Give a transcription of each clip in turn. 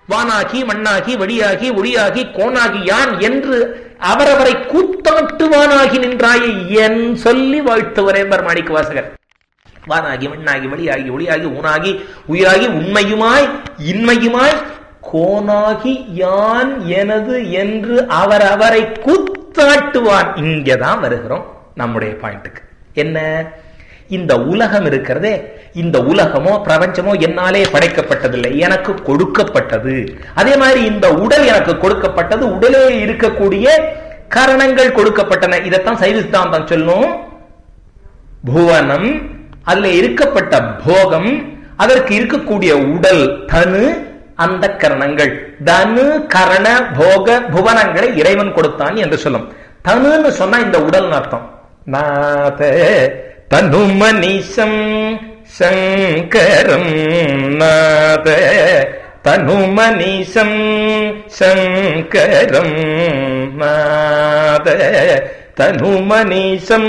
வானாகி மண்ணாகி வழியாகி ஒளியாகி கோனாகி யான் என்று அவரவரை கூத்தாட்டுவானாகி நின்றாயே என் சொல்லி வாழ்த்துவரே மாணிக்க வாசகர் வானாகி மண்ணாகி வழியாகி ஒளியாகி ஊனாகி உயிராகி உண்மையுமாய் இன்மையுமாய் கோனாகி யான் எனது என்று அவர் அவரை கூத்தாட்டுவான் இங்கதான் வருகிறோம் நம்முடைய பாயிண்ட்டுக்கு என்ன இந்த உலகம் இருக்கிறதே இந்த உலகமோ பிரபஞ்சமோ என்னாலே படைக்கப்பட்டதில்லை எனக்கு கொடுக்கப்பட்டது அதே மாதிரி இந்த உடல் எனக்கு கொடுக்கப்பட்டது உடலே இருக்கக்கூடிய காரணங்கள் கொடுக்கப்பட்டன இதைத்தான் சைவ சித்தாந்தம் சொல்லும் புவனம் அதுல இருக்கப்பட்ட போகம் அதற்கு இருக்கக்கூடிய உடல் தனு அந்த கரணங்கள் தனு கரண போக புவனங்களை இறைவன் கொடுத்தான் என்று சொல்லும் தனுன்னு சொன்னா இந்த உடல் அர்த்தம் நாத தனுமனிஷம் சங்கரம் நாத தனுமனிஷம் சங்கரம் நாத தனுமனிஷம்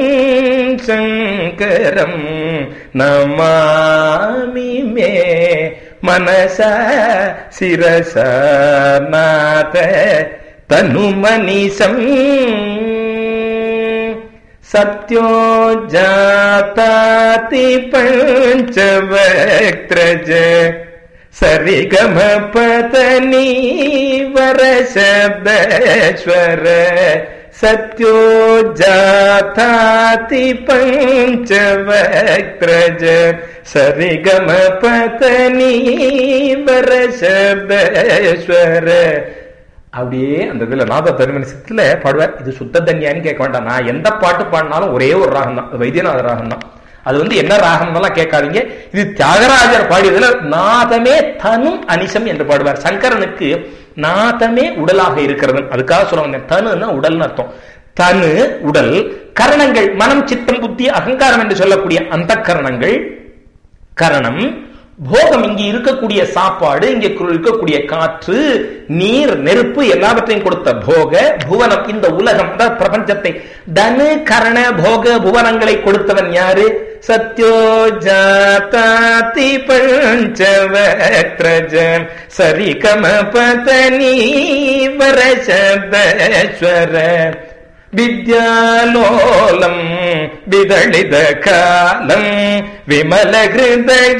சங்கரம் நமாமி மே மனச சிரச நாத தனுமனிஷம் सत्यो जाताति पञ्चवक्त्रज सरिगमपतनी वरशब्दश्वर सत्यो जाताति पञ्चवक्त्रज सरिगमपतनी वरशब्दश्वर அப்படியே அந்த இதுல நாத தருமனிசத்துல பாடுவார் இது சுத்த தன்யான்னு கேட்க வேண்டாம் நான் எந்த பாட்டு பாடினாலும் ஒரே ஒரு ராகம் தான் வைத்தியநாத ராகம் தான் அது வந்து என்ன ராகம்லாம் கேட்காதீங்க இது தியாகராஜர் பாடியதுல நாதமே தனும் அனிசம் என்று பாடுவார் சங்கரனுக்கு நாதமே உடலாக இருக்கிறது அதுக்காக சொல்ல வந்தேன் தனுன்னா உடல்னு அர்த்தம் தனு உடல் கரணங்கள் மனம் சித்தம் புத்தி அகங்காரம் என்று சொல்லக்கூடிய அந்த கரணங்கள் கரணம் போகம் இங்கே இருக்கக்கூடிய சாப்பாடு இங்கே இருக்கக்கூடிய காற்று நீர் நெருப்பு எல்லாவற்றையும் கொடுத்த போக புவனம் இந்த உலகம் அதாவது பிரபஞ்சத்தை தனு கரண போக புவனங்களை கொடுத்தவன் யாரு சத்யோ ஜாதி பஞ்சவக்ரஜன் சரி கம பதனி வரசபஸ்வர வித்யாலோலம் விதளித காலம் விமல ஹிருதய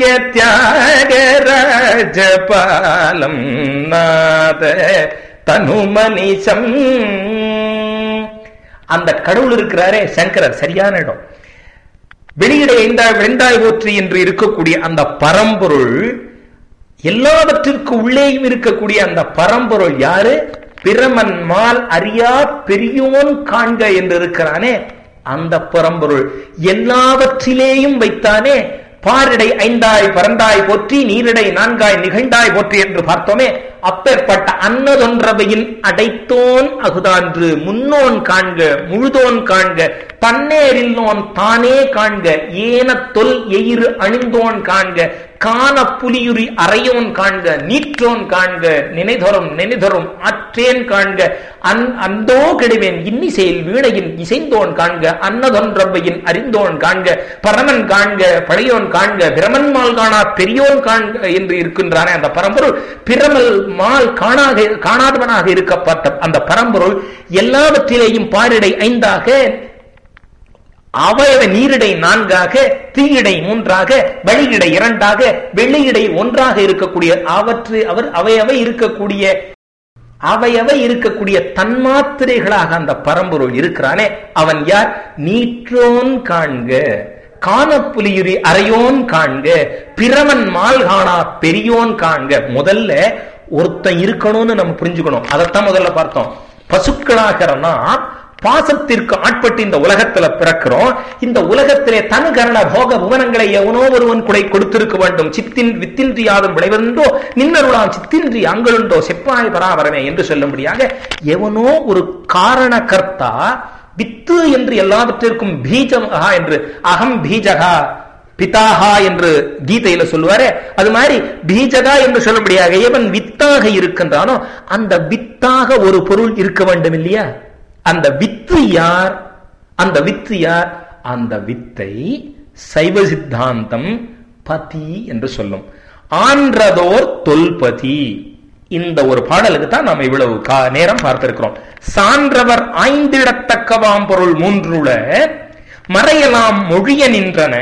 தியாகராஜபாலம் நாத தனுமனிசம் அந்த கடவுள் இருக்கிறாரே சங்கரர் சரியான இடம் வெளியிட எந்தாய் வெந்தாய் போற்றி என்று இருக்கக்கூடிய அந்த பரம்பொருள் எல்லாவற்றிற்கு உள்ளேயும் இருக்கக்கூடிய அந்த பரம்பொருள் யாரு பிரமன் மால் அறியா பெரியோன் காண்க என்று இருக்கிறானே அந்த பரம்பொருள் எல்லாவற்றிலேயும் வைத்தானே பாரிடை ஐந்தாய் பரந்தாய் போற்றி நீரிடை நான்காய் நிகழ்ந்தாய் போற்றி என்று பார்த்தோமே அப்பேற்பட்ட அன்னதொன்றவையின் அடைத்தோன் அகுதான்று முன்னோன் காண்க முழுதோன் காண்க தன்னேரில்லோன் தானே காண்க ஏன தொல் எயிறு அணிந்தோன் காண்க காண புலியுரி அறையோன் காண்க நீற்றோன் காண்க நினைதொரும் நினைதொரும் ஆற்றேன் காண்க அந் அந்தோ கெடுவேன் இன்னிசையில் வீணையின் இசைந்தோன் காண்க அன்னதொன்றவையின் அறிந்தோன் காண்க பரமன் காண்க பழையோன் காண்க பிரமன் மால் காணா பெரியோன் காண்க என்று இருக்கின்றானே அந்த பரம்பொருள் பிரமல் மால் காணாக காணாதவனாக இருக்கப்பட்ட அந்த பரம்பொருள் எல்லாவற்றிலேயும் பாரிடை ஐந்தாக அவயவ நீரிடை நான்காக தீயிடை மூன்றாக வழியிடை இரண்டாக வெள்ளியிடை ஒன்றாக இருக்கக்கூடிய அவற்று அவர் அவையவை இருக்கக்கூடிய அவையவை இருக்கக்கூடிய தன்மாத்திரைகளாக அந்த பரம்பொருள் இருக்கிறானே அவன் யார் நீற்றோன் காண்க காணப்புலியுரி அறையோன் காண்க பிரமன் மால் காணா பெரியோன் காண்க முதல்ல ஒருத்தன் இருக்கணும்னு நம்ம புரிஞ்சுக்கணும் அதைத்தான் முதல்ல பார்த்தோம் பசுக்களாகிற நாம் பாசத்திற்கு ஆட்பட்டு இந்த உலகத்துல பிறக்கிறோம் இந்த உலகத்திலே தன் கரண போக புவனங்களை எவனோ ஒருவன் குடை கொடுத்திருக்க வேண்டும் சித்தின் வித்தின்றியாதும் விளைவென்றோ நின்னருளாம் சித்தின்றி அங்களுண்டோ செப்பாய் பராபரமே என்று சொல்லும்படியாக எவனோ ஒரு காரண கர்த்தா வித்து என்று எல்லாவற்றிற்கும் பீஜமகா என்று அகம் பீஜகா பிதாகா என்று கீதையில சொல்லுவாரே அது மாதிரி பீஜகா என்று சொல்லபடியாக எவன் வித்தாக இருக்கின்றானோ அந்த வித்தாக ஒரு பொருள் இருக்க வேண்டும் இல்லையா அந்த வித்து யார் அந்த வித்து யார் அந்த வித்தை சைவ சித்தாந்தம் பதி என்று சொல்லும் ஆன்றதோர் தொல்பதி இந்த ஒரு பாடலுக்கு தான் நாம் இவ்வளவு கா- நேரம் பார்த்திருக்கிறோம் சான்றவர் ஆய்ந்திடத்தக்கவாம் பொருள் மூன்றுல மறையலாம் மொழிய நின்றன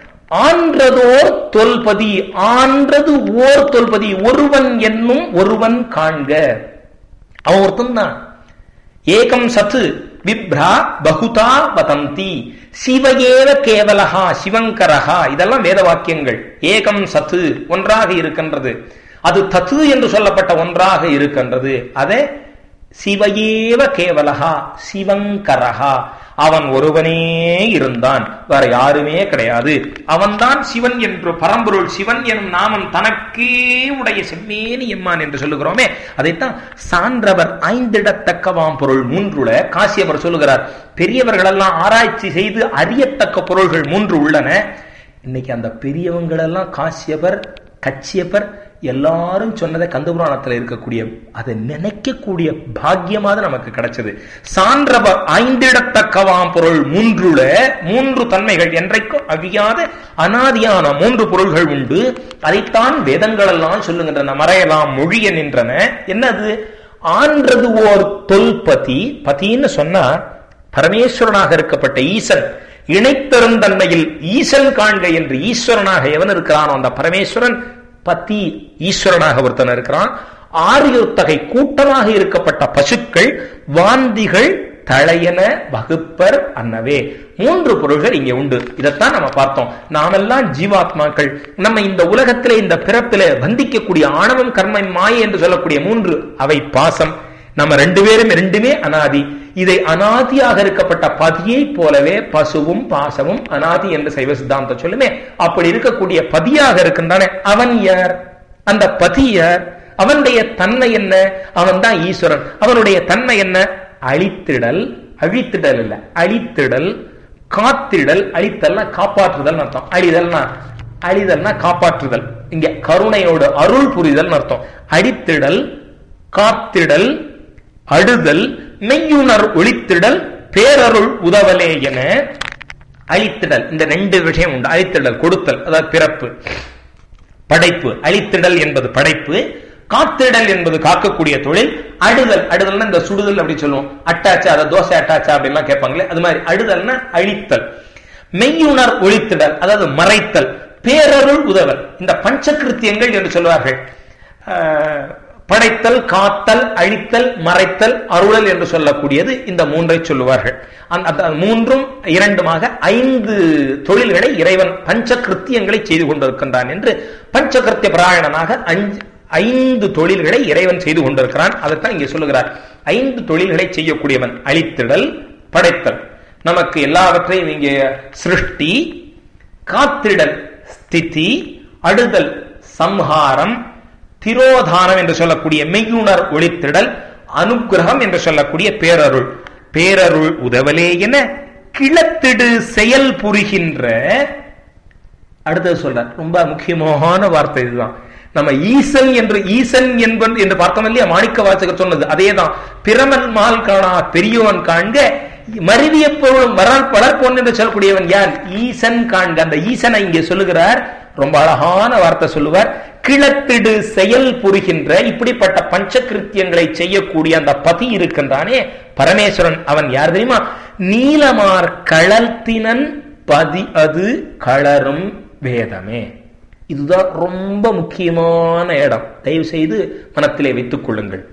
ஆன்றதோர் தொல்பதி ஆன்றது ஓர் தொல்பதி ஒருவன் என்னும் ஒருவன் காண்க அவன் ஒருத்தன் தான் ஏகம் சத்து விப்ரா பகுதா வதந்தி சிவகேவ கேவலஹா சிவங்கரஹா இதெல்லாம் வேத வாக்கியங்கள் ஏகம் சத்து ஒன்றாக இருக்கின்றது அது தத்து என்று சொல்லப்பட்ட ஒன்றாக இருக்கின்றது அதே சிவயேவ கேவலஹா சிவங்கரஹா அவன் ஒருவனே இருந்தான் வேற யாருமே கிடையாது அவன்தான் சிவன் என்று பரம்பொருள் சிவன் எனும் நாமம் தனக்கே உடைய செம்மேனி எம்மான் என்று சொல்லுகிறோமே அதைத்தான் சான்றவர் ஐந்திடத்தக்கவாம் பொருள் மூன்றுல காசியவர் சொல்லுகிறார் பெரியவர்கள் எல்லாம் ஆராய்ச்சி செய்து அறியத்தக்க பொருள்கள் மூன்று உள்ளன இன்னைக்கு அந்த பெரியவங்களெல்லாம் காசியவர் கச்சியப்பர் எல்லாரும் சொன்னதை கந்தபுராணத்துல இருக்கக்கூடிய அதை நினைக்கக்கூடிய பாக்கியமாக நமக்கு கிடைச்சது சான்றவர் ஐந்திடத்தக்கவாம் பொருள் மூன்றுல மூன்று தன்மைகள் என்றைக்கும் அழியாத அனாதியான மூன்று பொருள்கள் உண்டு அதைத்தான் வேதங்கள் எல்லாம் சொல்லுகின்றன மறையலாம் மொழிய நின்றன என்னது ஆன்றது ஓர் தொல்பதி பதின்னு சொன்னா பரமேஸ்வரனாக இருக்கப்பட்ட ஈசன் இணைத்தருந்தன்மையில் ஈசன் காண்க என்று ஈஸ்வரனாக எவன் இருக்கிறானோ அந்த பரமேஸ்வரன் பத்தி ஈஸ்வரனாக ஒருத்தன் இருக்கிறான் ஆரியுத்தகை கூட்டமாக இருக்கப்பட்ட பசுக்கள் வாந்திகள் தழையன வகுப்பர் அன்னவே மூன்று பொருள்கள் இங்கே உண்டு இதைத்தான் நம்ம பார்த்தோம் நாமெல்லாம் ஜீவாத்மாக்கள் நம்ம இந்த உலகத்திலே இந்த பிறப்பிலே பந்திக்கக்கூடிய ஆணவம் கர்மம் மாயை என்று சொல்லக்கூடிய மூன்று அவை பாசம் நம்ம ரெண்டு பேரும் ரெண்டுமே அனாதி இதை அனாதியாக இருக்கப்பட்ட பதியை போலவே பசுவும் பாசமும் அனாதி என்று சைவ சித்தாந்தம் சொல்லுமே அப்படி இருக்கக்கூடிய பதியாக இருக்கின்றானே அவன் யார் அந்த பதி யார் அவனுடைய தன்மை என்ன அவன் தான் ஈஸ்வரன் அவனுடைய தன்மை என்ன அழித்திடல் அழித்திடல் இல்ல அழித்திடல் காத்திடல் அழித்தல்னா காப்பாற்றுதல் அர்த்தம் அழிதல்னா அழிதல்னா காப்பாற்றுதல் இங்க கருணையோடு அருள் புரிதல் அர்த்தம் அடித்திடல் காத்திடல் அடுதல் மெய்யுணர் ஒளித்திடல் பேரருள் உதவலே என அழித்திடல் இந்த ரெண்டு விஷயம் உண்டு அழித்திடல் கொடுத்தல் அதாவது பிறப்பு படைப்பு அழித்திடல் என்பது படைப்பு காத்திடல் என்பது காக்கக்கூடிய தொழில் அடுதல் அடுதல்னா இந்த சுடுதல் அப்படி சொல்லுவோம் அட்டாச்சா அதை தோசை அட்டாச்சா அப்படின்லாம் கேட்பாங்களே அது மாதிரி அடுதல்னா அழித்தல் மெய்யுணர் ஒழித்திடல் அதாவது மறைத்தல் பேரருள் உதவல் இந்த பஞ்சகிருத்தியங்கள் என்று சொல்வார்கள் ஆஹ், படைத்தல் காத்தல் அழித்தல் மறைத்தல் அருளல் என்று சொல்லக்கூடியது இந்த மூன்றை சொல்லுவார்கள் அந்த- அந்த மூன்றும் இரண்டுமாக ஐந்து தொழில்களை இறைவன் பஞ்சகிருத்தியங்களை செய்து கொண்டிருக்கின்றான் என்று பஞ்சகிருத்திய பிராயணனாக அஞ்சு ஐந்து தொழில்களை இறைவன் செய்து கொண்டிருக்கிறான் அதைத்தான் இங்கே சொல்லுகிறார் ஐந்து தொழில்களை செய்யக்கூடியவன் அழித்திடல் படைத்தல் நமக்கு எல்லாவற்றையும் இங்கே சிருஷ்டி காத்திடல் ஸ்திதி அடுதல் சம்ஹாரம் திரோதானம் என்று சொல்லக்கூடிய மெய்யுணர் ஒளித்திடல் அனுக்கிரகம் என்று சொல்லக்கூடிய பேரருள் பேரருள் உதவலே என கிளத்திடு செயல் புரிகின்ற அடுத்தது சொல்றார் ரொம்ப முக்கியமான வார்த்தை இதுதான் நம்ம ஈசன் என்று ஈசன் என்பன் என்று பார்த்தோம் இல்லையா மாணிக்க வாசகர் சொன்னது அதேதான் பிரமன் மால் காணா பெரியவன் காண்க மருவிய பொருளும் வரால் வளர்ப்போன் என்று சொல்லக்கூடியவன் யார் ஈசன் காண்க அந்த ஈசனை இங்கே சொல்லுகிறார் ரொம்ப அழகான வார்த்தை சொல்லுவார் கிளத்திடு செயல் புரிகின்ற இப்படிப்பட்ட பஞ்சகிருத்தியங்களை செய்யக்கூடிய அந்த பதி இருக்கின்றானே பரமேஸ்வரன் அவன் யார் தெரியுமா நீலமார் களத்தினன் பதி அது களரும் வேதமே இதுதான் ரொம்ப முக்கியமான இடம் தயவு செய்து மனத்திலே வைத்துக் கொள்ளுங்கள்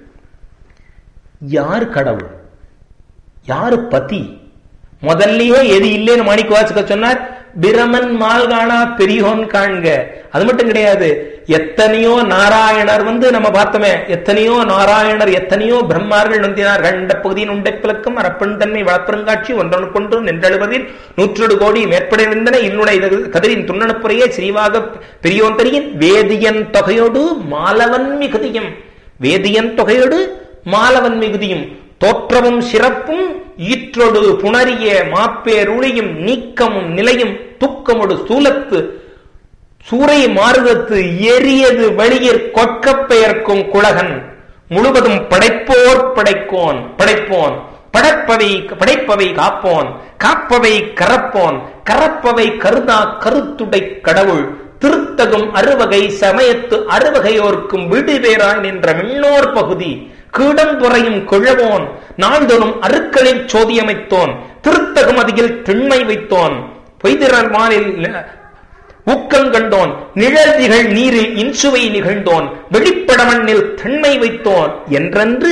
யார் கடவுள் யாரு பதி முதல்லயே எது இல்லைன்னு மாணிக்க வாசக சொன்னார் பிரமன் மால்கானா பெரியோன் காண்க அது மட்டும் கிடையாது எத்தனையோ நாராயணர் வந்து நம்ம பார்த்தோமே எத்தனையோ நாராயணர் எத்தனையோ பிரம்மார்கள் நந்தினார் கண்ட பகுதியின் உண்டை பிளக்கும் அரப்பெண் தன்மை வளப்பெருங்காட்சி ஒன்றனுக்கொன்று நின்றழுவதில் நூற்றொடு கோடி மேற்படைந்தன இன்னுடைய கதிரின் துண்ணனுப்புறையே சிறிவாக பெரியோன் தெரியின் வேதியன் தொகையோடு மாலவன் மிகுதியும் வேதியன் தொகையோடு மாலவன் மிகுதியும் தோற்றமும் சிறப்பும் ஈற்றொடு புணரிய மாப்பேருளியும் நீக்கமும் நிலையும் துக்கமொடு சூலத்து சூறை மாறுதத்து எரியது வழியிற் கொட்கப் பெயர்க்கும் குலகன் முழுவதும் படைப்போர் படைக்கோன் படைப்போன் படைப்பவை படைப்பவை காப்போன் காப்பவை கரப்போன் கரப்பவை கருதா கருத்துடை கடவுள் திருத்தகும் அறுவகை சமயத்து அறுவகையோர்க்கும் வீடு பேராய் நின்ற மின்னோர் பகுதி கீடம் துறையும் கிழவோன் நாள்தோறும் அருக்களில் சோதியமைத்தோன் திருத்தகும் அதில் திண்மை வைத்தோன் பொய்திரல் மாலில் ஊக்கங்கண்டோன் நிழல்திகள் நீரில் இன்சுவை நிகழ்ந்தோன் வெளிப்படமண்ணில் திண்மை வைத்தோன் என்றென்று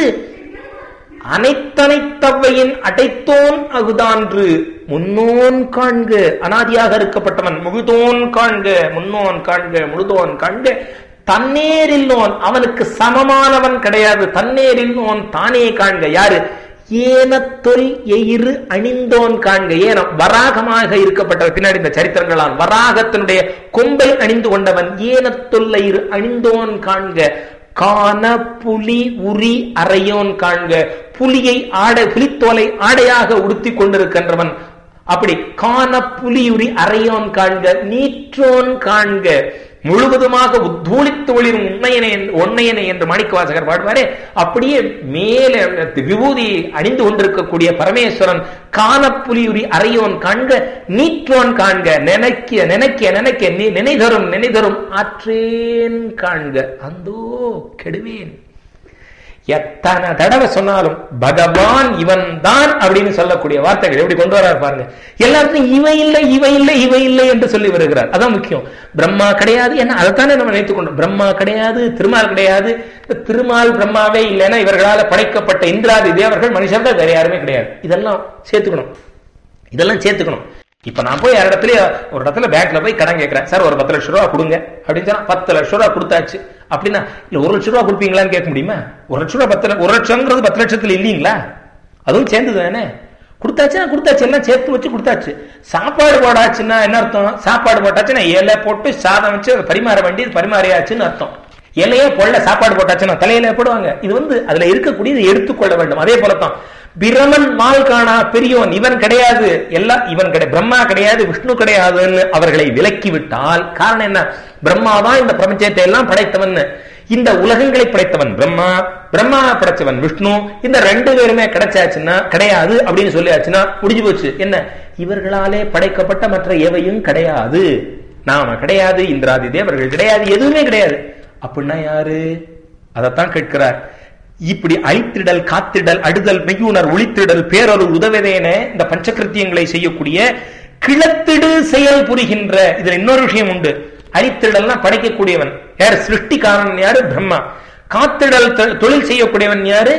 அனைத்தனைத்தவையின் அடைத்தோன் அகுதான்று முன்னோன் காண்க அனாதியாக இருக்கப்பட்டவன் முழுதோன் காண்க முன்னோன் காண்க முழுதோன் காண்க தன்னேரில்லோன் அவனுக்கு சமமானவன் கிடையாது தன்னேரில்லோன் தானே காண்க யாரு ஏனத்தொல் எயிறு அணிந்தோன் காண்க ஏனம் வராகமாக இருக்கப்பட்ட பின்னாடி இந்த சரித்திரங்களான் வராகத்தினுடைய கொம்பை அணிந்து கொண்டவன் ஏனத்தொல்லையிரு அணிந்தோன் காண்க காண புலி உரி அறையோன் காண்க புலியை ஆடை புலித்தோலை ஆடையாக உடுத்தி கொண்டிருக்கின்றவன் அப்படி காண புலியுரி அறையோன் காண்க நீற்றோன் காண்க முழுவதுமாக உத்தூளித்து ஒளிரும் உண்மையனை உண்மையனை என்று மாணிக்க வாசகர் பாடுவாரே அப்படியே மேலே விபூதி அணிந்து கொண்டிருக்கக்கூடிய பரமேஸ்வரன் காணப்புலியுரி அறையோன் காண்க நீற்றோன் காண்க நினைக்க நினைக்க நினைக்க நீ நினைதரும் நினைதரும் ஆற்றேன் காண்க அந்தோ கெடுவேன் எத்தனை தடவை சொன்னாலும் பகவான் இவன் தான் அப்படின்னு சொல்லக்கூடிய வார்த்தைகள் எப்படி கொண்டு வராரு பாருங்க எல்லாத்தையும் இவ இல்லை இவ இல்லை இவ இல்லை என்று சொல்லி வருகிறார் அதான் முக்கியம் பிரம்மா கிடையாது என்ன அதைத்தானே நம்ம நினைத்துக் கொண்டோம் பிரம்மா கிடையாது திருமால் கிடையாது திருமால் பிரம்மாவே இல்லைன்னா இவர்களால் படைக்கப்பட்ட இந்திராதி தேவர்கள் மனுஷர்கள் வேற யாருமே கிடையாது இதெல்லாம் சேர்த்துக்கணும் இதெல்லாம் சேர்த்துக்கணும் இப்ப நான் போய் யார் இடத்துல ஒரு இடத்துல பேங்க்ல போய் கடன் கேட்கிறேன் சார் ஒரு பத்து லட்சம் ரூபா கொடுங்க அப்படின்னு சொன்னா பத்து லட்சம் ரூபா கொடுத்தாச்சு அப்படின்னா இல்ல ஒரு லட்சம் ரூபா கொடுப்பீங்களான்னு கேட்க முடியுமா ஒரு லட்சம் ரூபா பத்து ஒரு லட்சம்ங்கிறது பத்து லட்சத்துல இல்லீங்களா அதுவும் சேர்ந்தது தானே கொடுத்தாச்சுன்னா கொடுத்தாச்சு எல்லாம் சேர்த்து வச்சு கொடுத்தாச்சு சாப்பாடு போடாச்சுன்னா என்ன அர்த்தம் சாப்பாடு போட்டாச்சுன்னா இலை போட்டு சாதம் வச்சு பரிமாற வேண்டியது பரிமாறியாச்சுன்னு அர்த்தம் இலையே பொள்ள சாப்பாடு போட்டாச்சுன்னா தலையில போடுவாங்க இது வந்து அதுல இருக்கக்கூடியது எடுத்துக்கொள்ள வேண்டும் அதே போலத்தான் பிரமன் மால் காணா பெரியோன் இவன் கிடையாது எல்லாம் இவன் கிடையாது பிரம்மா கிடையாது விஷ்ணு கிடையாதுன்னு அவர்களை விலக்கி விட்டால் காரணம் என்ன பிரம்மா தான் இந்த பிரபஞ்சத்தை எல்லாம் படைத்தவன் இந்த உலகங்களை படைத்தவன் பிரம்மா பிரம்மா படைச்சவன் விஷ்ணு இந்த ரெண்டு பேருமே கிடைச்சாச்சுன்னா கிடையாது அப்படின்னு சொல்லியாச்சுன்னா முடிஞ்சு போச்சு என்ன இவர்களாலே படைக்கப்பட்ட மற்ற எவையும் கிடையாது நாம கிடையாது இந்திராதி தேவர்கள் கிடையாது எதுவுமே கிடையாது அப்படின்னா யாரு அதைத்தான் கேட்கிறார் இப்படி அழித்திடல் காத்திடல் அடுதல் மெய்யுணர் ஒளித்திடல் பேரொருள் உதவதேன இந்த பஞ்சகிருத்தியங்களை செய்யக்கூடிய கிளத்திடு செயல் புரிகின்ற இதுல இன்னொரு விஷயம் உண்டு அழித்திடல்னா படைக்கக்கூடியவன் யார் சிருஷ்டிக்காரன் யாரு பிரம்மா காத்திடல் தொழில் செய்யக்கூடியவன் யாரு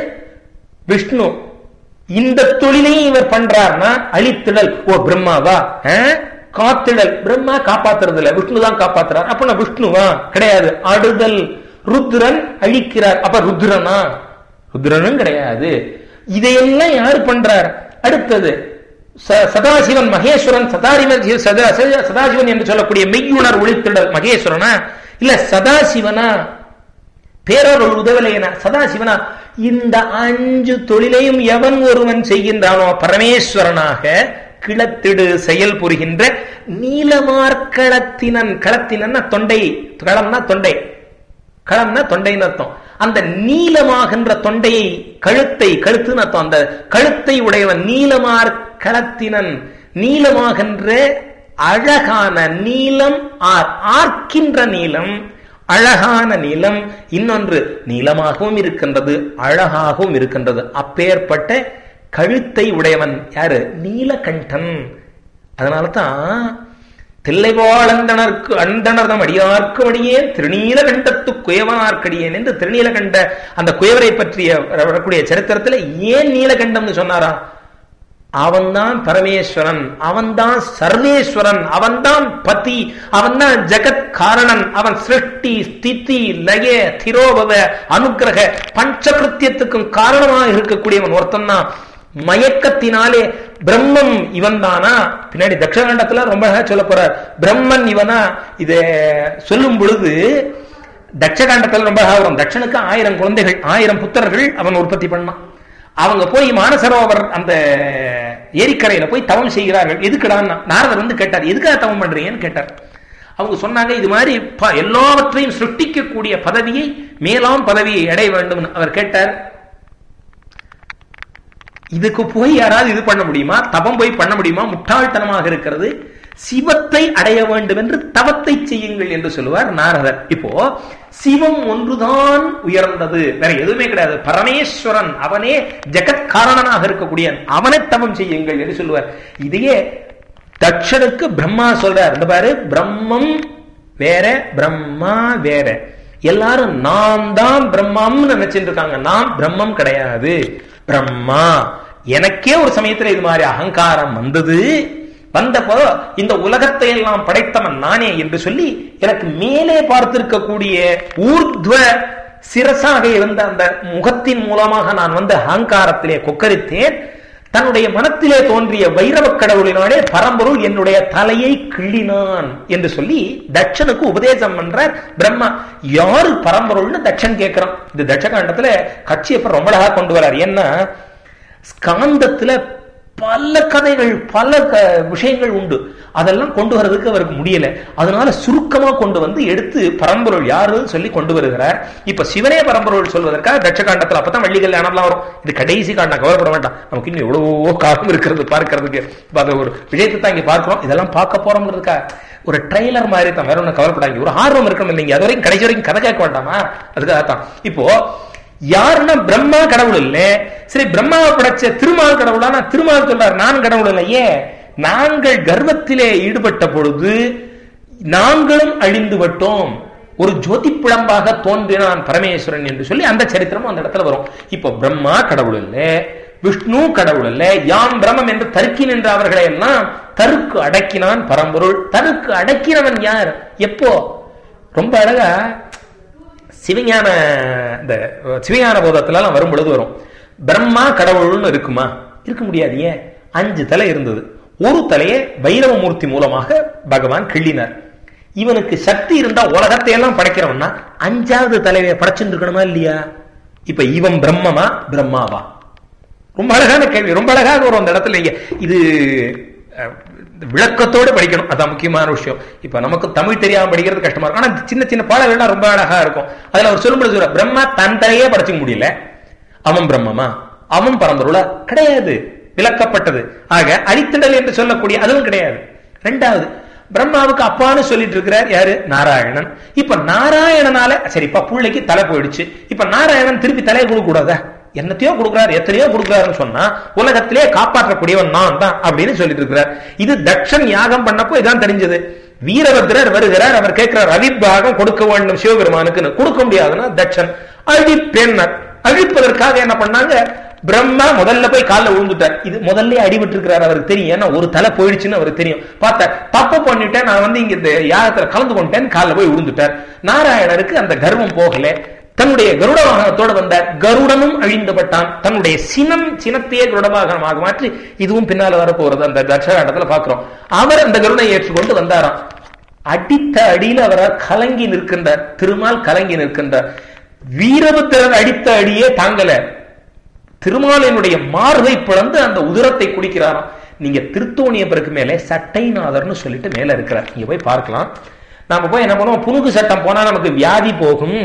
விஷ்ணு இந்த தொழிலையும் இவர் பண்றார்னா அழித்திடல் ஓ பிரம்மாவா காத்திடல் பிரம்மா காப்பாத்துறது இல்ல விஷ்ணு தான் காப்பாத்துறார் அப்ப நான் விஷ்ணுவா கிடையாது அடுதல் ருத்ரன் அழிக்கிறார் அப்ப ருத்ரனா ருத்ரனும் கிடையாது இதையெல்லாம் யாரு பண்றார் அடுத்தது சதாசிவன் மகேஸ்வரன் சதாரிவன் சதாசிவன் என்று சொல்லக்கூடிய மெய்யுணர் ஒளித்திடல் மகேஸ்வரனா இல்ல சதாசிவனா பேரொருள் உதவலையனா சதாசிவனா இந்த அஞ்சு தொழிலையும் எவன் ஒருவன் செய்கின்றானோ பரமேஸ்வரனாக கிளத்திடு செயல் புரிகின்ற நீலமார்க்களத்தினன் களத்தினன் தொண்டை களம்னா தொண்டை களம்னா தொண்டைன்னு அர்த்தம் அந்த நீளமாகின்ற தொண்டையை கழுத்தை கழுத்துன்னு அர்த்தம் அந்த கழுத்தை உடையவன் நீலமார் களத்தினன் நீளமாகின்ற அழகான நீளம் ஆர் ஆர்க்கின்ற நீளம் அழகான நீளம் இன்னொன்று நீளமாகவும் இருக்கின்றது அழகாகவும் இருக்கின்றது அப்பேற்பட்ட கழுத்தை உடையவன் யாரு நீலகண்டன் அதனால தான் தில்லைவாழந்தனர்க்கு அந்தனர்தம் அடியார்க்கும் அடியேன் திருநீலகண்டத்து குயவனார்க்கடியேன் என்று திருநீலகண்ட அந்த குயவரை பற்றிய வரக்கூடிய சரித்திரத்தில் ஏன் நீலகண்டம்னு சொன்னாரா அவன்தான் பரமேஸ்வரன் அவன்தான் சர்வேஸ்வரன் அவன்தான் பதி அவன்தான் ஜெகத் காரணன் அவன் சிருஷ்டி ஸ்திதி லய திரோபவ அனுகிரக பஞ்சகிருத்தியத்துக்கும் காரணமாக இருக்கக்கூடியவன் ஒருத்தன் தான் மயக்கத்தினாலே பிரம்மம் இவன் தானா பின்னாடி தட்சகண்டத்துல ரொம்ப சொல்ல போறார் பிரம்மன் இவனா இத சொல்லும் பொழுது தட்சகாண்டத்தில் ரொம்ப வரும் தட்சனுக்கு ஆயிரம் குழந்தைகள் ஆயிரம் புத்தர்கள் அவன் உற்பத்தி பண்ணான் அவங்க போய் மானசரோவர் அந்த ஏரிக்கரையில போய் தவம் செய்கிறார்கள் எதுக்குடான்னா நாரதர் வந்து கேட்டார் எதுக்காக தவம் பண்றீங்கன்னு கேட்டார் அவங்க சொன்னாங்க இது மாதிரி எல்லாவற்றையும் சிருஷ்டிக்கக்கூடிய பதவியை மேலாம் பதவியை அடைய வேண்டும் அவர் கேட்டார் இதுக்கு போய் யாராவது இது பண்ண முடியுமா தபம் போய் பண்ண முடியுமா முட்டாள்தனமாக இருக்கிறது சிவத்தை அடைய வேண்டும் என்று தவத்தை செய்யுங்கள் என்று சொல்லுவார் நாரதர் இப்போ சிவம் ஒன்றுதான் உயர்ந்தது வேற எதுவுமே கிடையாது பரமேஸ்வரன் அவனே ஜெகத் காரணனாக இருக்கக்கூடிய அவனை தவம் செய்யுங்கள் என்று சொல்லுவார் இதையே தட்சனுக்கு பிரம்மா சொல்றார் இந்த பாரு பிரம்மம் வேற பிரம்மா வேற எல்லாரும் நான் தான் பிரம்மம்னு நினைச்சிட்டு இருக்காங்க நான் பிரம்மம் கிடையாது பிரம்மா எனக்கே ஒரு சமயத்துல இது மாதிரி அகங்காரம் வந்தது வந்தப்போ இந்த உலகத்தை எல்லாம் படைத்தவன் நானே என்று சொல்லி எனக்கு மேலே பார்த்திருக்கக்கூடிய ஊர்த்வ சிரசாக இருந்த அந்த முகத்தின் மூலமாக நான் வந்து அகங்காரத்திலே கொக்கரித்தேன் தன்னுடைய மனத்திலே தோன்றிய வைரவ கடவுளினாலே பரம்பொருள் என்னுடைய தலையை கிள்ளினான் என்று சொல்லி தட்சனுக்கு உபதேசம் பண்றார் பிரம்மா யாரு பரம்பொருள்னு தட்சன் கேட்கிறான் இந்த தட்சகாண்டத்துல கட்சியப்ப ரொம்ப அழகா கொண்டு வரார் ஏன்னா ஸ்காந்தத்துல பல கதைகள் பல விஷயங்கள் உண்டு அதெல்லாம் கொண்டு வர்றதுக்கு அவருக்கு முடியல அதனால சுருக்கமா கொண்டு வந்து எடுத்து பரம்பொருள் யாருன்னு சொல்லி கொண்டு வருகிறார் இப்ப சிவனே பரம்பொருள் சொல்வதற்காக தட்சகாண்டத்துல அப்பதான் வள்ளி கல்யாணம்லாம் வரும் இது கடைசி காண்டம் கவலைப்பட வேண்டாம் நமக்கு இன்னும் எவ்வளவோ காலம் இருக்கிறது பார்க்கறதுக்கு அதை ஒரு விஷயத்தை தான் இங்க பார்க்கிறோம் இதெல்லாம் பார்க்க போறோம்ங்கிறதுக்கா ஒரு ட்ரெய்லர் மாதிரி தான் வேற ஒன்றும் கவலைப்படாங்க ஒரு ஆர்வம் இருக்கணும் இல்லைங்க அது வரைக்கும் கடைசி வரைக்கும் கதை கேட்க வேண்டாமா அதுக்காக தான் இப்போ யாருன்னா பிரம்மா கடவுள் இல்ல சரி பிரம்மாவை படைச்ச திருமால் கடவுளானா திருமால் சொல்றார் நான் கடவுள் இல்லையே நாங்கள் கர்வத்திலே ஈடுபட்ட பொழுது நாங்களும் அழிந்து விட்டோம் ஒரு ஜோதி பிழம்பாக தோன்றினான் பரமேஸ்வரன் என்று சொல்லி அந்த சரித்திரம் அந்த இடத்துல வரும் இப்போ பிரம்மா கடவுள் இல்ல விஷ்ணு கடவுள் இல்ல யாம் பிரம்மம் என்று தருக்கி நின்ற அவர்களை எல்லாம் தருக்கு அடக்கினான் பரம்பொருள் தருக்கு அடக்கினவன் யார் எப்போ ரொம்ப அழகா சிவஞான இந்த சிவஞான போதத்துல எல்லாம் வரும் பொழுது வரும் பிரம்மா கடவுள்னு இருக்குமா இருக்க முடியாது ஏன் அஞ்சு தலை இருந்தது ஒரு தலையை வைரவமூர்த்தி மூலமாக பகவான் கிள்ளினார் இவனுக்கு சக்தி இருந்தா உலகத்தை எல்லாம் படைக்கிறவன்னா அஞ்சாவது தலைவையை படைச்சுட்டு இருக்கணுமா இல்லையா இப்ப இவன் பிரம்மமா பிரம்மாவா ரொம்ப அழகான கேள்வி ரொம்ப அழகாக வரும் அந்த இடத்துல இங்க இது விளக்கத்தோடு படிக்கணும் அதான் முக்கியமான விஷயம் இப்ப நமக்கு தமிழ் தெரியாம படிக்கிறது கஷ்டமா இருக்கும் ஆனா சின்ன சின்ன பாடல்கள்லாம் ரொம்ப அழகா இருக்கும் அதுல அவர் சொல்லும்போது சொல்ற பிரம்மா தன் தலையே படைச்சுக்க முடியல அவன் பிரம்மமா அவன் பரம்பொருளா கிடையாது விளக்கப்பட்டது ஆக அடித்தடல் என்று சொல்லக்கூடிய அதுவும் கிடையாது ரெண்டாவது பிரம்மாவுக்கு அப்பான்னு சொல்லிட்டு இருக்கிறார் யாரு நாராயணன் இப்ப நாராயணனால சரிப்பா பிள்ளைக்கு தலை போயிடுச்சு இப்ப நாராயணன் திருப்பி தலையை கொடுக்க கூடாதா என்னத்தையோ கொடுக்குறாரு எத்தனையோ கொடுக்குறாருன்னு சொன்னா உலகத்திலே காப்பாற்றக்கூடியவன் நான் தான் அப்படின்னு சொல்லிட்டு இருக்கிறார் இது தட்சன் யாகம் பண்ணப்போ இதான் தெரிஞ்சது வீரபத்ரர் வருகிறார் அவர் கேட்கிறார் அவிபாகம் கொடுக்க வேண்டும் சிவபெருமானுக்கு கொடுக்க முடியாதுன்னா தட்சன் அழிப்பெண்ணர் அழிப்பதற்காக என்ன பண்ணாங்க பிரம்மா முதல்ல போய் காலில் விழுந்துட்டார் இது முதல்ல அடிபட்டு இருக்கிறார் அவருக்கு தெரியும் ஏன்னா ஒரு தலை போயிடுச்சுன்னு அவருக்கு தெரியும் பார்த்தார் தப்பு பண்ணிட்டேன் நான் வந்து இங்க இந்த யாகத்துல கலந்து கொண்டேன் காலில் போய் விழுந்துட்டார் நாராயணருக்கு அந்த கர்வம் போகல தன்னுடைய கருட வாகனத்தோடு வந்தார் கருடனும் அழிந்துபட்டான் தன்னுடைய சினம் சினத்தையே கருட வாகனமாக மாற்றி இதுவும் பின்னால வரப்போறது அந்த தட்சகாண்டத்துல பாக்குறோம் அவர் அந்த கருடனை ஏற்றுக்கொண்டு வந்தாராம் அடித்த அடியில் அவரால் கலங்கி நிற்கின்றார் திருமால் கலங்கி நிற்கின்றார் வீரபத்திரர் அடித்த அடியே தாங்கல திருமாலினுடைய மார்பை பிளந்து அந்த உதிரத்தை குடிக்கிறாராம் நீங்க திருத்தோணியப்பருக்கு மேலே சட்டைநாதர்னு சொல்லிட்டு மேல இருக்கிறார் நீங்க போய் பார்க்கலாம் நாம போய் என்ன பண்ணுவோம் புனுகு சட்டம் போனா நமக்கு வியாதி போகும்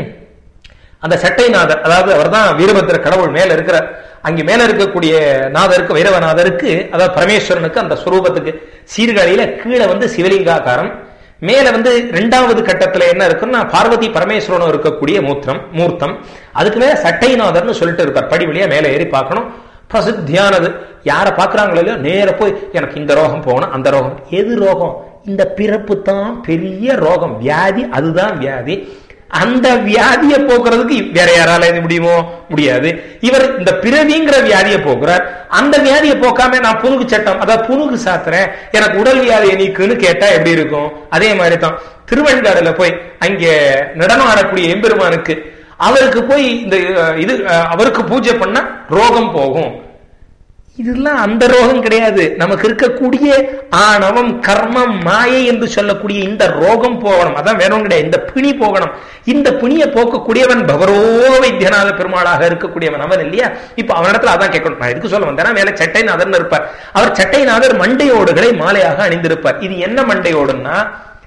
அந்த சட்டைநாதர் அதாவது அவர் தான் வீரபத்திர கடவுள் மேல இருக்கிறார் அங்க மேல இருக்கக்கூடிய நாதருக்கு வைரவநாதருக்கு அதாவது பரமேஸ்வரனுக்கு அந்த ஸ்வரூபத்துக்கு சீர்காழியில கீழே வந்து சிவலிங்காக்காரம் மேல வந்து ரெண்டாவது கட்டத்துல என்ன இருக்குன்னா பார்வதி பரமேஸ்வரனும் இருக்கக்கூடிய மூத்திரம் மூர்த்தம் அதுக்கு மேல சட்டைநாதர்னு சொல்லிட்டு இருப்பார் படி வழியா மேல ஏறி பார்க்கணும் பிரசித்தியானது யாரை பாக்குறாங்களோ இல்லையோ நேர போய் எனக்கு இந்த ரோகம் போகணும் அந்த ரோகம் எது ரோகம் இந்த பிறப்பு தான் பெரிய ரோகம் வியாதி அதுதான் வியாதி அந்த வியாதியை போக்குறதுக்கு வேற யாரால இது முடியுமோ முடியாது இவர் இந்த பிறவிங்கிற வியாதியை போக்குறார் அந்த வியாதியை போக்காம நான் புனுகு சட்டம் அதாவது புனுகு சாத்துறேன் எனக்கு உடல் வியாதியை நீக்குன்னு கேட்டா எப்படி இருக்கும் அதே மாதிரி தான் திருவெண்காடுல போய் அங்கே நடனம் ஆடக்கூடிய எம்பெருமானுக்கு அவருக்கு போய் இந்த இது அவருக்கு பூஜை பண்ணா ரோகம் போகும் இதெல்லாம் அந்த ரோகம் கிடையாது நமக்கு இருக்கக்கூடிய ஆணவம் கர்மம் மாயை என்று சொல்லக்கூடிய இந்த ரோகம் போகணும் அதான் வேணும் கிடையாது இந்த பிணி போகணும் இந்த பிணியை போக்கக்கூடியவன் பவரோ வைத்தியநாத பெருமாளாக இருக்கக்கூடியவன் அவன் இல்லையா இப்ப அவனிடத்துல அதான் கேட்கணும் நான் எதுக்கு சொல்ல வந்தேன்னா மேல சட்டைநாதர் இருப்பார் அவர் சட்டைநாதர் மண்டையோடுகளை மாலையாக அணிந்திருப்பார் இது என்ன மண்டையோடுன்னா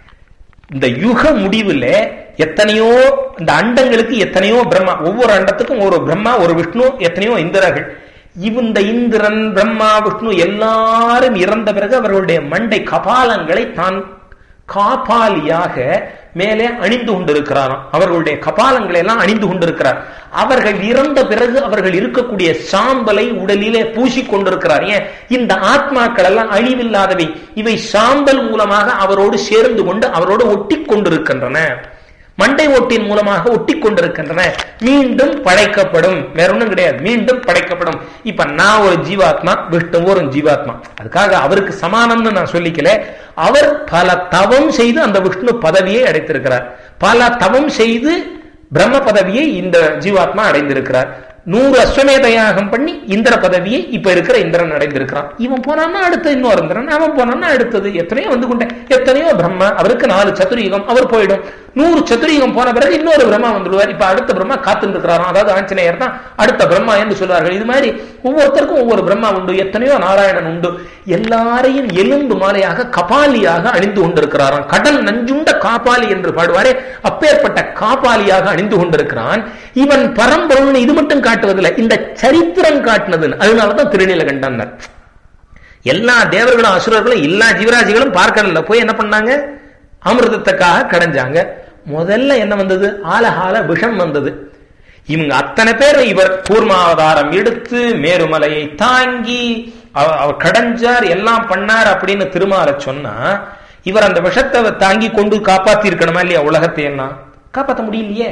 இந்த யுக முடிவுல எத்தனையோ இந்த அண்டங்களுக்கு எத்தனையோ பிரம்மா ஒவ்வொரு அண்டத்துக்கும் ஒரு பிரம்மா ஒரு விஷ்ணு எத்தனையோ இந்திரர்கள் இந்த இந்திரன் பிரம்மா விஷ்ணு எல்லாரும் இறந்த பிறகு அவர்களுடைய மண்டை கபாலங்களை தான் காபாலியாக மேலே அணிந்து கொண்டிருக்கிறாராம் அவர்களுடைய கபாலங்களை எல்லாம் அணிந்து கொண்டிருக்கிறார் அவர்கள் இறந்த பிறகு அவர்கள் இருக்கக்கூடிய சாம்பலை உடலிலே பூசி கொண்டிருக்கிறார் ஏன் இந்த ஆத்மாக்கள் எல்லாம் அழிவில்லாதவை இவை சாம்பல் மூலமாக அவரோடு சேர்ந்து கொண்டு அவரோடு ஒட்டி கொண்டிருக்கின்றன மண்டை ஓட்டின் மூலமாக ஒட்டி கொண்டிருக்கின்றன மீண்டும் படைக்கப்படும் வேற ஒண்ணும் கிடையாது மீண்டும் படைக்கப்படும் இப்ப நான் ஒரு ஜீவாத்மா விஷ்ணு ஒரு ஜீவாத்மா அதுக்காக அவருக்கு சமானம்னு நான் சொல்லிக்கல அவர் பல தவம் செய்து அந்த விஷ்ணு பதவியை அடைத்திருக்கிறார் பல தவம் செய்து பிரம்ம பதவியை இந்த ஜீவாத்மா அடைந்திருக்கிறார் நூறு அஸ்வமேத யாகம் பண்ணி இந்திர பதவியை இப்ப இருக்கிற இந்திரன் அடைந்திருக்கிறான் இவன் போனான்னா அடுத்த இன்னொரு இந்திரன் அவன் போனான்னா அடுத்தது எத்தனையோ வந்து கொண்டே எத்தனையோ பிரம்மா அவருக்கு நாலு சதுரயுகம் அவர் போயிடும் நூறு சதுரயுகம் போன பிறகு இன்னொரு பிரம்மா வந்துடுவார் இப்ப அடுத்த பிரம்மா காத்துட்டு இருக்கிறாராம் அதாவது ஆஞ்சநேயர் தான் அடுத்த பிரம்மா என்று சொல்வார்கள் இது மாதிரி ஒவ்வொருத்தருக்கும் ஒவ்வொரு பிரம்மா உண்டு எத்தனையோ நாராயணன் உண்டு எல்லாரையும் எலும்பு மாலையாக கபாலியாக அணிந்து கொண்டிருக்கிறாராம் கடல் நஞ்சுண்ட காப்பாளி என்று பாடுவாரே அப்பேற்பட்ட காப்பாளியாக அணிந்து கொண்டிருக்கிறான் இவன் பரம்பொருள்னு இது மட்டும் காட்டுவதில்லை இந்த சரித்திரம் காட்டினது அதனாலதான் திருநீலகண்டன் எல்லா தேவர்களும் அசுரர்களும் எல்லா ஜீவராசிகளும் பார்க்கல போய் என்ன பண்ணாங்க அமிர்தத்துக்காக கடைஞ்சாங்க முதல்ல என்ன வந்தது ஆலகால விஷம் வந்தது இவங்க அத்தனை பேர் இவர் கூர்மாவதாரம் எடுத்து மேருமலையை தாங்கி அவர் கடைஞ்சார் எல்லாம் பண்ணார் அப்படின்னு திருமால சொன்னா இவர் அந்த விஷத்தை தாங்கி கொண்டு காப்பாத்தி இருக்கணுமா இல்லையா உலகத்தை எல்லாம் காப்பாற்ற முடியலையே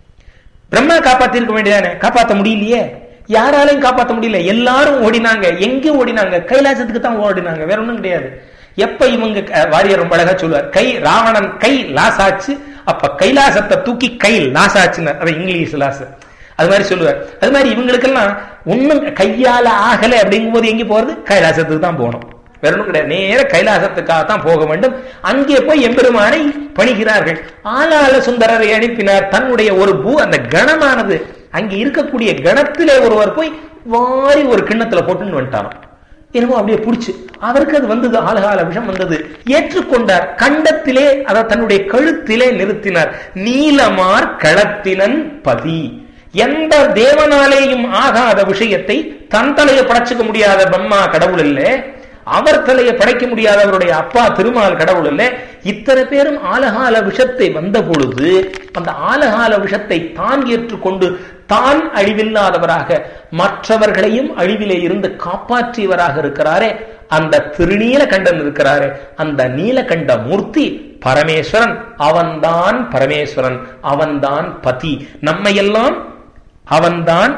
பிரம்மா காப்பாத்தி இருக்க வேண்டியதானே காப்பாற்ற முடியலையே யாராலையும் காப்பாற்ற முடியல எல்லாரும் ஓடினாங்க எங்க ஓடினாங்க கைலாசத்துக்கு தான் ஓடினாங்க வேற ஒண்ணும் கிடையாது எப்ப இவங்க வாரியர் ரொம்ப அழகா சொல்லுவார் கை ராவணன் கை லாஸ் ஆச்சு அப்ப கைலாசத்தை தூக்கி கை லாஸ் ஆச்சுன்னு அது இங்கிலீஷ் லாஸ் அது மாதிரி சொல்லுவார் அது மாதிரி இவங்களுக்கெல்லாம் ஒண்ணும் கையால ஆகல அப்படிங்கும் போது எங்க போறது கைலாசத்துக்கு தான் போகணும் வேற ஒன்றும் கிடையாது நேர கைலாசத்துக்காக தான் போக வேண்டும் அங்கே போய் எம்பெருமானை பணிகிறார்கள் ஆளாள சுந்தரரை அனுப்பினார் தன்னுடைய ஒரு பூ அந்த கணமானது அங்கே இருக்கக்கூடிய கணத்திலே ஒருவர் போய் வாரி ஒரு கிண்ணத்துல போட்டுன்னு வந்துட்டாராம் என்னமோ அப்படியே பிடிச்சு அவருக்கு அது வந்தது ஆலகால விஷம் வந்தது ஏற்றுக்கொண்டார் கண்டத்திலே அதை தன்னுடைய கழுத்திலே நிறுத்தினார் நீலமார் களத்தினன் பதி எந்த தேவனாலேயும் ஆகாத விஷயத்தை தன் தலையை படைச்சுக்க முடியாத பிரம்மா கடவுள் இல்லை அவர் தலையை படைக்க முடியாத அவருடைய அப்பா திருமால் கடவுள் இல்லை இத்தனை பேரும் ஆலகால விஷத்தை வந்த பொழுது அந்த ஆலகால விஷத்தை தான் ஏற்றுக்கொண்டு தான் அழிவில்லாதவராக மற்றவர்களையும் அழிவிலே இருந்து காப்பாற்றியவராக இருக்கிறாரே அந்த திருநீலகண்டன் இருக்கிறாரே அந்த நீலகண்ட மூர்த்தி பரமேஸ்வரன் அவன்தான் பரமேஸ்வரன் அவன்தான் பதி நம்மையெல்லாம் அவன்தான்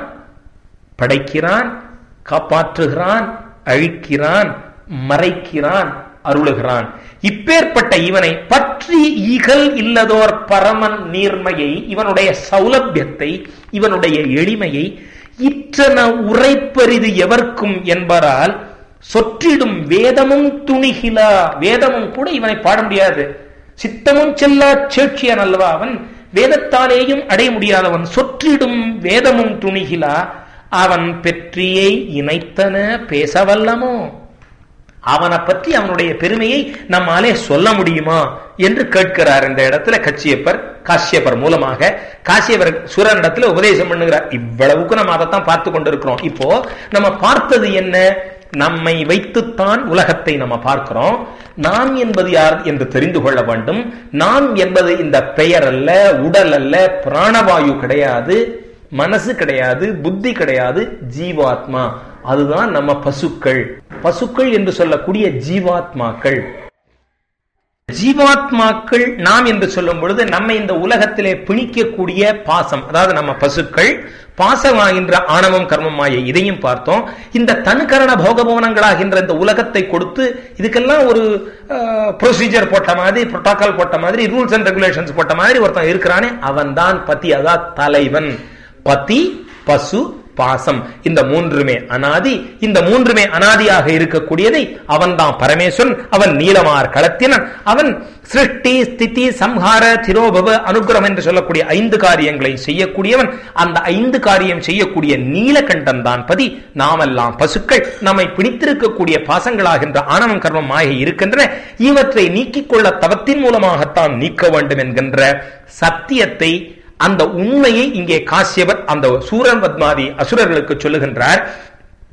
படைக்கிறான் காப்பாற்றுகிறான் அழிக்கிறான் மறைக்கிறான் அருளுகிறான் இப்பேற்பட்ட இவனை பற்றி ஈகல் இல்லதோர் பரமன் நீர்மையை இவனுடைய சௌலபியத்தை இவனுடைய எளிமையை இற்றன உரைப்பரிது எவர்க்கும் என்பதால் சொற்றிடும் வேதமும் துணிகிலா வேதமும் கூட இவனை பாட முடியாது சித்தமும் செல்லா சேட்சியன் அல்லவா அவன் வேதத்தாலேயும் அடைய முடியாதவன் சொற்றிடும் வேதமும் துணிகிலா அவன் பெற்றியை இணைத்தன பேசவல்லமோ அவனை பற்றி அவனுடைய பெருமையை நம்மாலே சொல்ல முடியுமா என்று கேட்கிறார் இந்த இடத்துல கச்சியப்பர் காசியப்பர் மூலமாக காசியப்பர் சூரனிடத்துல உபதேசம் பண்ணுகிறார் இவ்வளவுக்கு நம்ம அதைத்தான் பார்த்து கொண்டிருக்கிறோம் இப்போ நம்ம பார்த்தது என்ன நம்மை வைத்துத்தான் உலகத்தை நம்ம பார்க்கிறோம் நாம் என்பது யார் என்று தெரிந்து கொள்ள வேண்டும் நாம் என்பது இந்த பெயர் அல்ல உடல் அல்ல பிராணவாயு கிடையாது மனசு கிடையாது புத்தி கிடையாது ஜீவாத்மா அதுதான் நம்ம பசுக்கள் பசுக்கள் என்று சொல்லக்கூடிய ஜீவாத்மாக்கள் ஜீவாத்மாக்கள் நாம் என்று சொல்லும் பொழுது நம்ம இந்த உலகத்திலே பிணிக்கக்கூடிய பாசம் அதாவது நம்ம பசுக்கள் பாசமாகின்ற ஆணவம் கர்மமாய இதையும் பார்த்தோம் இந்த தனுக்கரண போகபவனங்களாகின்ற இந்த உலகத்தை கொடுத்து இதுக்கெல்லாம் ஒரு ப்ரொசீஜர் போட்ட மாதிரி புரோட்டோகால் போட்ட மாதிரி ரூல்ஸ் அண்ட் ரெகுலேஷன்ஸ் போட்ட மாதிரி ஒருத்தன் இருக்கிறானே அவன் தான் பதி அதான் தலைவன் பதி பசு பாசம் இந்த மூன்றுமே அனாதி இந்த மூன்றுமே அனாதியாக இருக்கக்கூடியதை அவன் தான் பரமேஸ்வரன் அவன் நீலமார் களத்தினன் அவன் சிருஷ்டி ஸ்திதி சம்ஹார திரோபவ அனுகிரகம் என்று சொல்லக்கூடிய ஐந்து காரியங்களை செய்யக்கூடியவன் அந்த ஐந்து காரியம் செய்யக்கூடிய நீலகண்டன் தான் பதி நாமெல்லாம் பசுக்கள் நம்மை பிடித்திருக்கக்கூடிய பாசங்களாகின்ற ஆணவம் கர்மம் மாய இருக்கின்றன இவற்றை நீக்கிக் கொள்ள தவத்தின் மூலமாகத்தான் நீக்க வேண்டும் என்கின்ற சத்தியத்தை அந்த உண்மையை இங்கே காசியவர் அந்த சூரன் பத்மாதி அசுரர்களுக்கு சொல்லுகின்றார்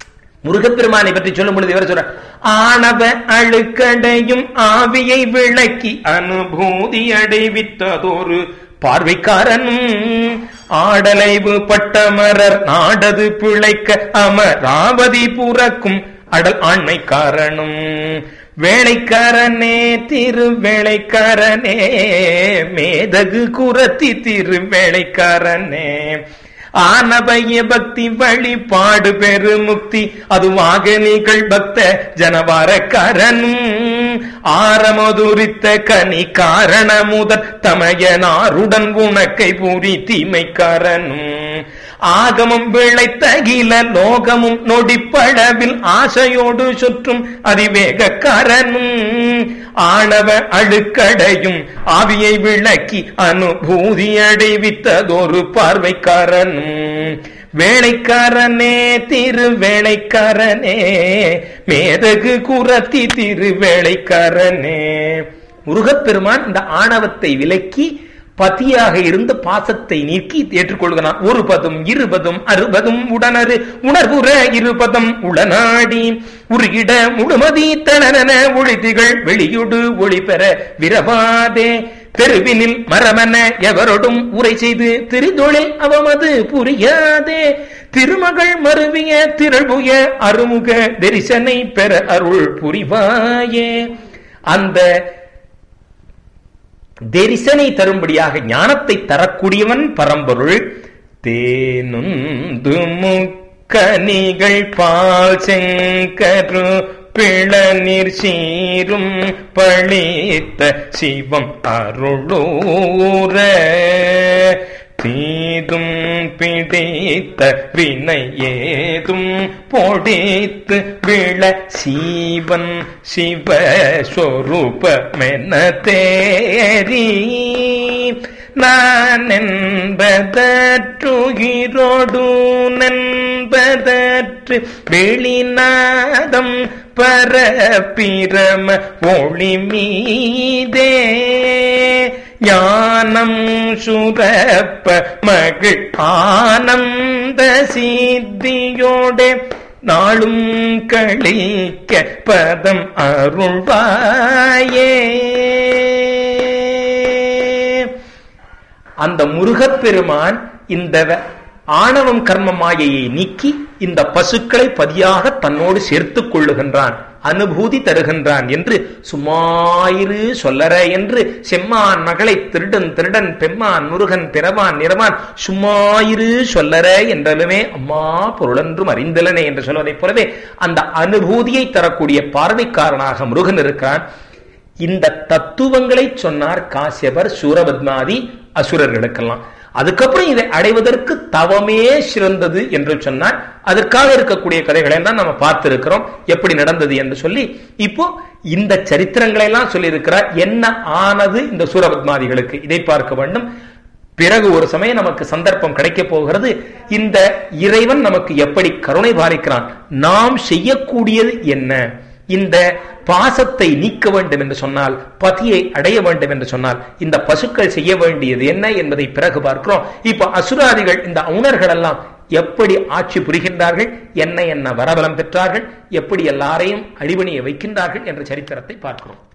முருகப்பெருமானை பற்றி சொல்லும் பொழுது இவர் சொல்ற ஆணவ அழுக்கடையும் ஆவியை விளக்கி அனுபூதி அடைவித்ததொரு பார்வைக்காரனும் ஆடலைவு பட்டமரர் நாடது பிழைக்க அமராவதி புறக்கும் அடல் ஆண்மைக்காரனும் வேளைக்காரனே திரு வேளைக்காரனே மேதகு குரத்தி திரு வேளைக்காரனே ஆனபய பக்தி வழிபாடு பெரு முக்தி அதுவாக நீங்கள் பக்த ஜனவாரக்காரனும் ஆரமதுரித்த கனி காரண முதற் தமையனாருடன் உனக்கை பூரி தீமைக்காரனும் ஆகமும் விளைத்தகில லோகமும் நொடிப்பளவில் ஆசையோடு சுற்றும் அதிவேகக்காரனும் ஆணவ அழுக்கடையும் ஆவியை விளக்கி அனுபூதி அடைவித்ததொரு பார்வைக்காரனும் வேளைக்காரனே திரு வேளைக்காரனே மேதகு குரத்தி திரு வேளைக்காரனே முருகப்பெருமான் இந்த ஆணவத்தை விலக்கி பதியாக இருந்து பாசத்தை நீக்கி ஏற்றுக்கொள்கிறான் ஒரு பதும் இருபதும் அறுபதும் உடனரு உணர்வுற இருபதம் உளநாடி உருகிட முழுமதி தனன ஒழிதிகள் வெளியுடு ஒளி பெற விரவாதே தெருவினில் மரமன எவரோடும் உரை செய்து திருதொழில் அவமது புரியாதே திருமகள் மருவிய திரள்புய அருமுக தரிசனை பெற அருள் புரிவாயே அந்த தரிசனை தரும்படியாக ஞானத்தை தரக்கூடியவன் பரம்பொருள் தேனுந்து முக்கனிகள் பால் செங்கரு பிளநீர் சீரும் பழித்த சிவம் அருளூர தீதும் பிடித்த வினை ஏதும் பொடித்து விழ சீவன் சிவஸ்வரூபமென தேரி நான் என்பதற்றுகிரோடு நண்பதற்று வெளிநாதம் பரப்பிரம ஒளி மீதே ஞானம் சுரப்ப மகிழ் ஆனந்த சித்தியோடே நாளும் கழிக்க பதம் அருள்வாயே அந்த முருகப்பெருமான் இந்த ஆணவம் கர்ம மாயையை நீக்கி இந்த பசுக்களை பதியாக தன்னோடு சேர்த்துக் கொள்ளுகின்றான் அனுபூதி தருகின்றான் என்று சும்மாயிரு சொல்லற என்று செம்மான் மகளை திருடன் திருடன் பெம்மான் முருகன் பிறவான் நிறவான் சும்மாயிரு சொல்லற என்றலுமே அம்மா பொருளென்றும் அறிந்தலனே என்று சொல்வதைப் போலவே அந்த அனுபூதியை தரக்கூடிய பார்வைக்காரனாக முருகன் இருக்கிறான் இந்த தத்துவங்களை சொன்னார் காசியபர் சூரபத்மாதி அசுரர்களுக்கெல்லாம் அதுக்கப்புறம் இதை அடைவதற்கு தவமே சிறந்தது என்று சொன்னார் அதற்காக இருக்கக்கூடிய கதைகளை தான் நம்ம பார்த்திருக்கிறோம் எப்படி நடந்தது என்று சொல்லி இப்போ இந்த சரித்திரங்களை எல்லாம் சொல்லி இருக்கிறார் என்ன ஆனது இந்த சூரபத்மாதிகளுக்கு இதை பார்க்க வேண்டும் பிறகு ஒரு சமயம் நமக்கு சந்தர்ப்பம் கிடைக்க போகிறது இந்த இறைவன் நமக்கு எப்படி கருணை பாலிக்கிறான் நாம் செய்யக்கூடியது என்ன இந்த பாசத்தை நீக்க வேண்டும் என்று சொன்னால் பதியை அடைய வேண்டும் என்று சொன்னால் இந்த பசுக்கள் செய்ய வேண்டியது என்ன என்பதை பிறகு பார்க்கிறோம் இப்ப அசுராதிகள் இந்த உணர்கள் எல்லாம் எப்படி ஆட்சி புரிகின்றார்கள் என்ன என்ன வரபலம் பெற்றார்கள் எப்படி எல்லாரையும் அடிபணிய வைக்கின்றார்கள் என்ற சரித்திரத்தை பார்க்கிறோம்